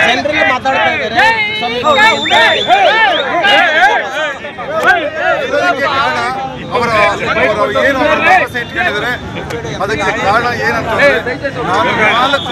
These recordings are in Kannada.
ಜನರಲ್ಲಿ ಮಾತಾಡ್ತಾ ಇದ್ದಾರೆ ಇದಕ್ಕೆ ಕಾರಣ ಅವರ ಅವರು ಏನು ಅವರ ಭರವಸೆ ಇಟ್ಕೊಂಡಿದ್ದಾರೆ ಅದಕ್ಕೆ ಕಾರಣ ಏನಂತಂದ್ರೆ ನಾನು ನಾಲ್ಕು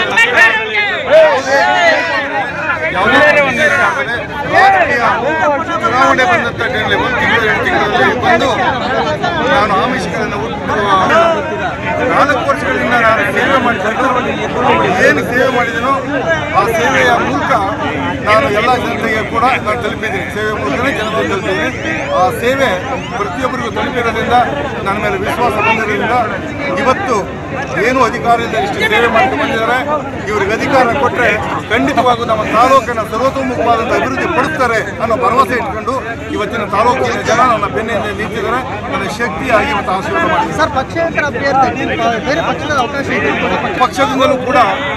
ಯಾವುದೇ ಯಾವುದೇ ರಾಜಕೀಯ ಚುನಾವಣೆ ಬಂದಂತ ಟೈಮಲ್ಲಿ ಒಂದು ತಿಂಗಳು ಎರಡು ತಿಂಗಳಲ್ಲಿ ಬಂದು ನಾನು ಆಮಿಷಗಳನ್ನು ಹುಟ್ಟು ನಾಲ್ಕು ವರ್ಷಗಳಿಂದ ನಾನು ಸೇವೆ ಮಾಡಿಕೊಂಡು ಏನು ಸೇವೆ ಮಾಡಿದನೋ ಆ ಸೇವೆಯ ಮೂಲಕ ನಾನು ಎಲ್ಲ ಜನತೆಗೆ ಕೂಡ ನಾನು ತಲುಪಿದ್ದೀನಿ ಸೇವೆ ಮೂಲಕನೇ ಜನತೆ ತಲುಪಿದ್ದೀನಿ ಆ ಸೇವೆ ಪ್ರತಿಯೊಬ್ಬರಿಗೂ ತಲುಪಿರೋದ್ರಿಂದ ನನ್ನ ಮೇಲೆ ವಿಶ್ವಾಸ ಬಂದಿರೋದ್ರಿಂದ ಇವತ್ತು ಏನು ಅಧಿಕಾರದಿಂದ ಇಷ್ಟು ಸೇವೆ ಮಾಡ್ಕೊಂಡು ಬಂದಿದ್ದಾರೆ ಇವರಿಗೆ ಅಧಿಕಾರ ಕೊಟ್ಟರೆ ಖಂಡಿತವಾಗೂ ನಮ್ಮ ತಾಲೂಕನ್ನು ಸರ್ವತೋಮುಖವಾದಂಥ ಅಭಿವೃದ್ಧಿ ಪಡಿಸ್ತಾರೆ ಅನ್ನೋ ಭರವಸೆ ಇಟ್ಕೊಂಡು ಇವತ್ತಿನ ತಾಲೂಕಿನ ಜನ ನನ್ನ ಬೆನ್ನಿಂದ ನಿಂತಿದ್ದಾರೆ ನನ್ನ ಶಕ್ತಿಯಾಗಿ ಇವತ್ತು ಆಶೀರ್ವಾದ ಮಾಡಿದ್ದಾರೆ ಸರ್ ಪಕ್ಷೇತರ ಅಭ್ಯರ್ಥಿ ಬೇರೆ ಪಕ್ಷದ ಅವಕಾಶ ಇದೆ ಪಕ್ಷದಿಂದಲೂ ಕೂಡ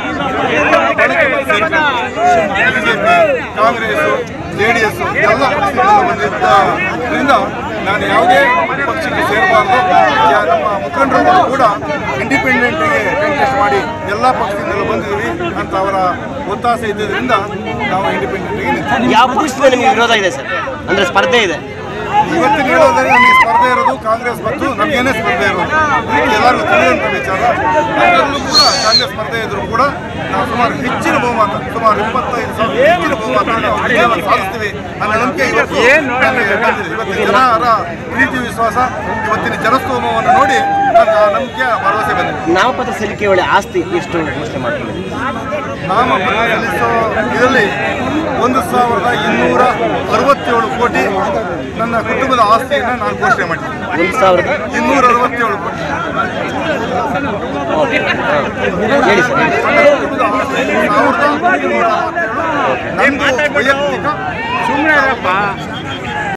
BJP Congress J D S ಎಲ್ಲ ಪಕ್ಷದಿಂದ ಬಂದಿದ್ದರಿಂದ ನಾನು ಯಾವುದೇ ಪಕ್ಷಕ್ಕೆ ಸೇರಬಾರ್ದು ಯಾ- ನಮ್ಮ ಮುಖಂಡರು ಕೂಡ ಇಂಡಿಪೆಂಡೆಂಟ್ಗೆ ಕಂಟೆಸ್ಟ್ ಮಾಡಿ ಎಲ್ಲ ಪಕ್ಷದಿಂದಲೂ ಬಂದಿದ್ದೀವಿ ಅಂತ ಅವರ ಒತ್ತಾಸೆ ಇದ್ದಿದ್ದರಿಂದ ನಾವು ಇಂಡಿಪೆಂಡೆಂಟ್ಗೆ ನಿಂತಿದ್ದೀವಿ ಯಾವ ಪಕ್ಷದಿಂದ ನಿಮಗೆ ವಿರೋಧ ಇದೆ ಸರ್ ಅಂದ್ರೆ ಸ್ಪರ್ಧೆ ಇದೆ ಇವತ್ತಿನ ಹೇಳೋದ್ರೆ ನಮಗೆ ಸ್ಪರ್ಧೆ ಇರೋದು ಕಾಂಗ್ರೆಸ್ ಮತ್ತು ನಮಗೇನೇ ಸ್ಪರ್ಧೆ ಇರೋದು ಇದಕ್ಕೆ ಎಲ್ಲರಿಗೂ ತಿಳಿಯುವಂಥ ವಿಚಾರ ಅದರಲ್ಲೂ ಕೂಡ ಕಾಂಗ್ರೆಸ್ ಸ್ಪರ್ಧೆ ಇದ್ರೂ ಕೂಡ ನಾವು ಸುಮಾರು ಹೆಚ್ಚಿನ ಬಹುಮತ ಸುಮಾರು ಇಪ್ಪತ್ತೈದು ಸಾವಿರ ಹೆಚ್ಚಿನ ಬಹುಮತ ನಾವು ವಿಜಯವನ್ನು ಸಾಧಿಸ್ತೀವಿ ಅನ್ನೋ ನಂಬಿಕೆ ಇವತ್ತು ನಮಗೆ ಬಂದಿದೆ ಇವತ್ತಿನ ಜನರ ಪ್ರೀತಿ ವಿಶ್ವಾಸ ಇವತ್ತಿನ ಜನಸ್ತೋಮವನ್ನು ನೋಡಿ ನನಗೆ ಆ ನಂಬಿಕೆ ಆ ಭರವಸೆ ಬಂದಿದೆ ನಾಮಪತ್ರ ಸಲ್ಲಿಕೆ ವೇಳೆ ಆಸ್ತಿ ಎಷ್ಟು ಘೋಷಣೆ ಮಾಡ್ಕೊಂಡಿದ್ದೀವಿ ನಾಮಪತ್ರ ಸಲ್ಲಿಸೋ ಇದರಲ್ಲಿ ಒಂದು ಸಾವಿರದ ಇನ್ನೂರ ಅರವತ್ತೇಳು ಕೋಟಿ ನನ್ನ ಕುಟುಂಬದ ಆಸ್ತಿಯನ್ನು ನಾನು ಘೋಷಣೆ ಮಾಡಿದ್ದೀನಿ ಒಂದು ಸಾವಿರದ ಇನ್ನೂರ ಅರವತ್ತೇಳು ಕೋಟಿ ಹೇಳಿ ಸರ್ ಹೇಳಿ. ನನ್ನ ಕುಟುಂಬದ ಆಸ್ತಿ ಸಾವಿರದ ಇನ್ನೂರ ಅರವತ್ತೇಳು ನಂದು ವೈಯಕ್ತಿಕ